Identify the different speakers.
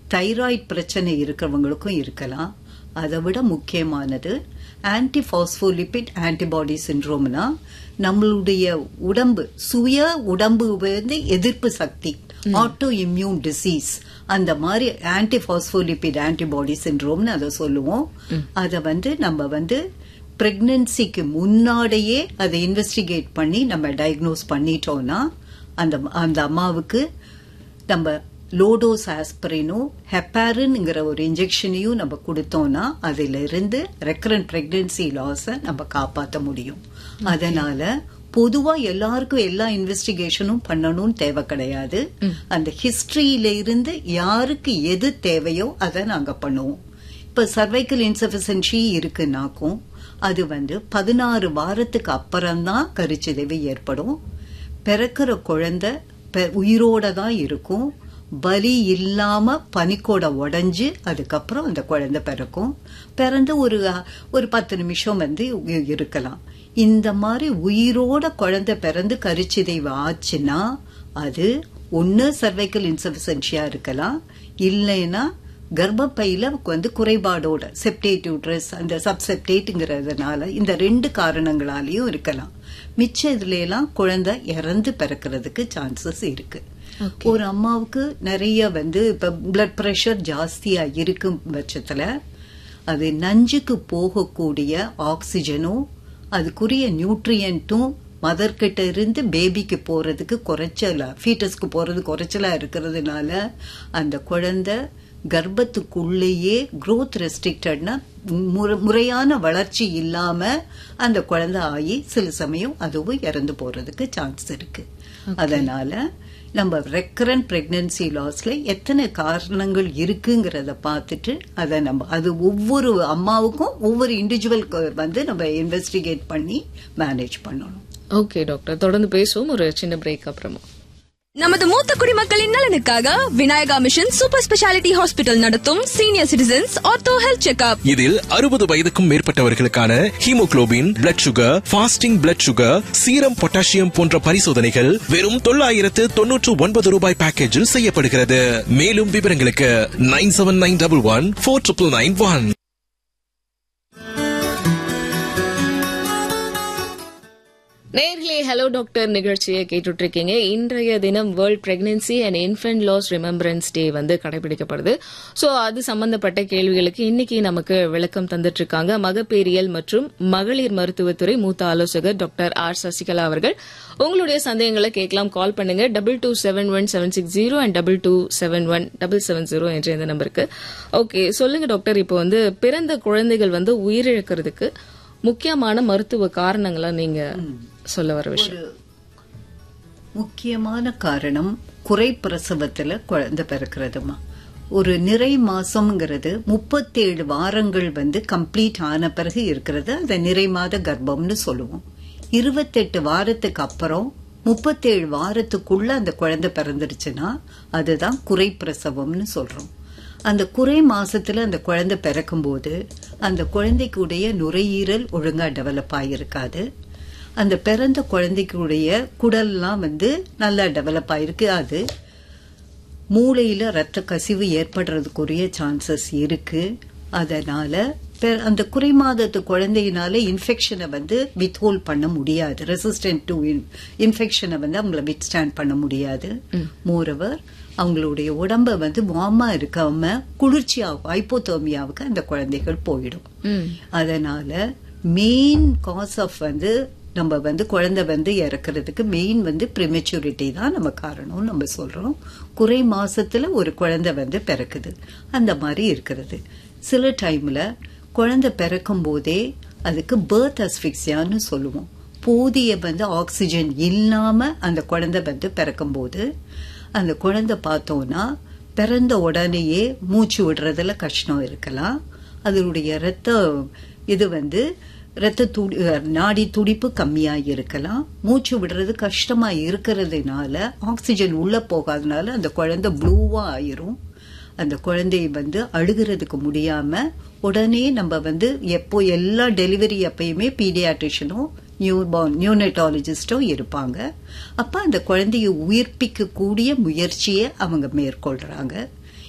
Speaker 1: thyroid பிரச்சனை இருக்கிறவங்களுக்கும் இருக்கலாம் அதை விட முக்கியமானது ஆன்டி பாஸ்போலிபிட் ஆன்டிபாடி சிண்ட்ரோம்னா நம்மளுடைய உடம்பு சுய உடம்பு வந்து எதிர்ப்பு சக்தி ஆட்டோ இம்யூன் டிசீஸ் அந்த மாதிரி ஆன்டி பாஸ்போலிபிட் ஆன்டிபாடி சிண்ட்ரோம்னு அதை சொல்லுவோம் அதை வந்து நம்ம வந்து பிரெக்னன்சிக்கு முன்னாடியே அதை இன்வெஸ்டிகேட் பண்ணி நம்ம டயக்னோஸ் பண்ணிட்டோம்னா அந்த அந்த அம்மாவுக்கு நம்ம லோடோஸ் ஆஸ்பிரினும் ஹெப்பாரின்ங்கிற ஒரு இன்ஜெக்ஷனையும் நம்ம கொடுத்தோம்னா அதுல இருந்து ரெக்கரண்ட் பிரெக்னன்சி லாஸை நம்ம காப்பாற்ற முடியும் அதனால பொதுவா எல்லாருக்கும் எல்லா இன்வெஸ்டிகேஷனும் பண்ணணும்னு தேவை கிடையாது அந்த ஹிஸ்டரியில இருந்து யாருக்கு எது தேவையோ அதை நாங்க பண்ணுவோம் இப்ப சர்வைக்கல் இன்சபிஷன்சி இருக்குன்னாக்கும் அது வந்து பதினாறு வாரத்துக்கு அப்புறம்தான் கருச்சிதைவு ஏற்படும் பிறக்கிற குழந்தை உயிரோட தான் இருக்கும் பலி இல்லாம பனிக்கோட உடஞ்சு அதுக்கப்புறம் அந்த குழந்தை பிறக்கும் பிறந்து ஒரு ஒரு பத்து நிமிஷம் வந்து இருக்கலாம் இந்த மாதிரி உயிரோட குழந்தை பிறந்து கருச்சிதைவு ஆச்சுன்னா அது ஒன்னு சர்வைக்கல் இன்சபிஷன்சியா இருக்கலாம் இல்லைன்னா கர்ப்பப்பையில வந்து குறைபாடோட செப்டேட் யூட்ரஸ் அந்த சப்செப்டேட்டுங்கிறதுனால இந்த ரெண்டு காரணங்களாலையும் இருக்கலாம் மிச்ச இதுல எல்லாம் குழந்தை இறந்து பிறக்கிறதுக்கு சான்சஸ் இருக்கு ஒரு அம்மாவுக்கு நிறைய வந்து இப்ப பிளட் பிரஷர் ஜாஸ்தியா இருக்கும் பட்சத்துல அது நஞ்சுக்கு போகக்கூடிய ஆக்சிஜனும் அதுக்குரிய நியூட்ரியன்ட்டும் மதர் கிட்ட இருந்து பேபிக்கு போறதுக்கு குறைச்சலா ஃபீட்டஸ்க்கு போறது குறைச்சலா இருக்கிறதுனால அந்த குழந்தை கர்ப்பத்துக்குள்ளேயே growth ரெஸ்ட்ரிக்டட்னா முறையான வளர்ச்சி இல்லாம அந்த குழந்தை ஆகி சில சமயம் அதுவும் இறந்து போறதுக்கு சான்ஸ் இருக்கு அதனால நம்ம ரெக்கரண்ட் பிரெக்னன்சி லாஸ்ல எத்தனை காரணங்கள் இருக்குங்கிறத பார்த்துட்டு அதை நம்ம அது ஒவ்வொரு அம்மாவுக்கும் ஒவ்வொரு இண்டிவிஜுவலுக்கு வந்து நம்ம இன்வெஸ்டிகேட் பண்ணி மேனேஜ் பண்ணணும்
Speaker 2: ஓகே டாக்டர் தொடர்ந்து பேசுவோம் ஒரு சின்ன பிரேக் அப்புறமா
Speaker 3: நமது மூத்த குடிமக்களின் நலனுக்காக Vinayaka mission super speciality hospital நடத்தும் senior citizens ortho health checkup
Speaker 4: இதில் அறுபது வயதுக்கும் மேற்பட்டவர்களுக்கான haemoglobin blood sugar fasting blood sugar serum potassium போன்ற பரிசோதனைகள் வெறும் தொள்ளாயிரத்து தொன்னூற்று ஒன்பது ரூபாய் பேக்கேஜில் செய்யப்படுகிறது மேலும் விவரங்களுக்கு nine seven nine double one four triple nine one
Speaker 2: நேர்களே ஹலோ டாக்டர் நிகழ்ச்சியை கேட்டுட்டு இருக்கீங்க இன்றைய தினம் world pregnancy and infant loss remembrance day வந்து கடைபிடிக்கப்படுது ஸோ அது சம்பந்தப்பட்ட கேள்விகளுக்கு இன்னைக்கு நமக்கு விளக்கம் தந்துட்டு இருக்காங்க மகப்பேரியல் மற்றும் மகளிர் மருத்துவத்துறை மூத்த ஆலோசகர் டாக்டர் ஆர் சசிகலா அவர்கள் உங்களுடைய சந்தேகங்களை கேட்கலாம் கால் பண்ணுங்க double two seven one seven six zero and double two seven one double seven zero என்ற இந்த நம்பருக்கு ஓகே சொல்லுங்க டாக்டர் இப்போ வந்து பிறந்த குழந்தைகள் வந்து உயிரிழக்கிறதுக்கு முக்கியமான மருத்துவ காரணங்களை நீங்க சொல்ல வர விஷயம்
Speaker 1: முக்கியமான காரணம் குறை பிரசவத்துல குழந்தை பிறக்கிறதுமா ஒரு நிறை மாசம்ங்கிறது முப்பத்தேழு வாரங்கள் வந்து கம்ப்ளீட் ஆன பிறகு இருக்கிறது அதை நிறை மாத கர்ப்பம்னு சொல்லுவோம் இருபத்தெட்டு வாரத்துக்கு அப்புறம் முப்பத்தேழு வாரத்துக்குள்ள அந்த குழந்தை பிறந்துருச்சுன்னா அதுதான் குறை பிரசவம்னு சொல்றோம் அந்த குறை மாசத்துல அந்த குழந்தை பிறக்கும்போது அந்த குழந்தைக்குடைய நுரையீரல் ஒழுங்கா டெவலப் ஆகியிருக்காது அந்த பிறந்த குழந்தைக்குடைய குடல்லாம் வந்து நல்லா டெவலப் ஆயிருக்கு அது மூளையில ரத்த கசிவு ஏற்படுறதுக்குரிய சான்சஸ் இருக்கு அதனால அந்த குறை மாதத்து குழந்தையினால இன்ஃபெக்ஷனை வந்து வித்ஹோல்ட் பண்ண முடியாது ரெசிஸ்டன்ட் டு இன்ஃபெக்ஷனை வந்து அவங்கள வித் ஸ்டாண்ட் பண்ண முடியாது மோரவர் அவங்களுடைய உடம்ப வந்து வார்மா இருக்காம குளிர்ச்சியாகும் ஐப்போதோமியாவுக்கு அந்த குழந்தைகள் போயிடும் அதனால மெயின் காஸ் ஆஃப் வந்து நம்ம வந்து குழந்தை வந்து இறக்குறதுக்கு மெயின் வந்து ப்ரிமெச்சூரிட்டி தான் நம்ம காரணம் நம்ம சொல்றோம் குறை மாசத்துல ஒரு குழந்தை வந்து பிறக்குது அந்த மாதிரி இருக்கிறது சில டைம்ல குழந்தை பிறக்கும் போதே அதுக்கு பேர்த் அஸ்பிக்சியான்னு சொல்லுவோம் போதிய வந்து ஆக்சிஜன் இல்லாம அந்த குழந்தை வந்து பிறக்கும் போது அந்த குழந்தை பார்த்தோம்னா பிறந்த உடனேயே மூச்சு விடுறதுல கஷ்டம் இருக்கலாம் அதனுடைய ரத்த இது வந்து ரத்த துடி நாடி துடிப்பு கம்மியா இருக்கலாம் மூச்சு விடுறது கஷ்டமா இருக்கிறதுனால ஆக்சிஜன் உள்ள போகாதனால அந்த குழந்தை ப்ளூவா ஆயிரும் அந்த குழந்தைய வந்து அழுகிறதுக்கு முடியாம உடனே நம்ம வந்து எப்போ எல்லா டெலிவரி அப்பயுமே பீடியாட்ரிஷனும் நியூபார்ன் நியூனட்டாலஜிஸ்டும் இருப்பாங்க அப்ப அந்த குழந்தைய உயிர்ப்பிக்க கூடிய முயற்சியை அவங்க மேற்கொள்றாங்க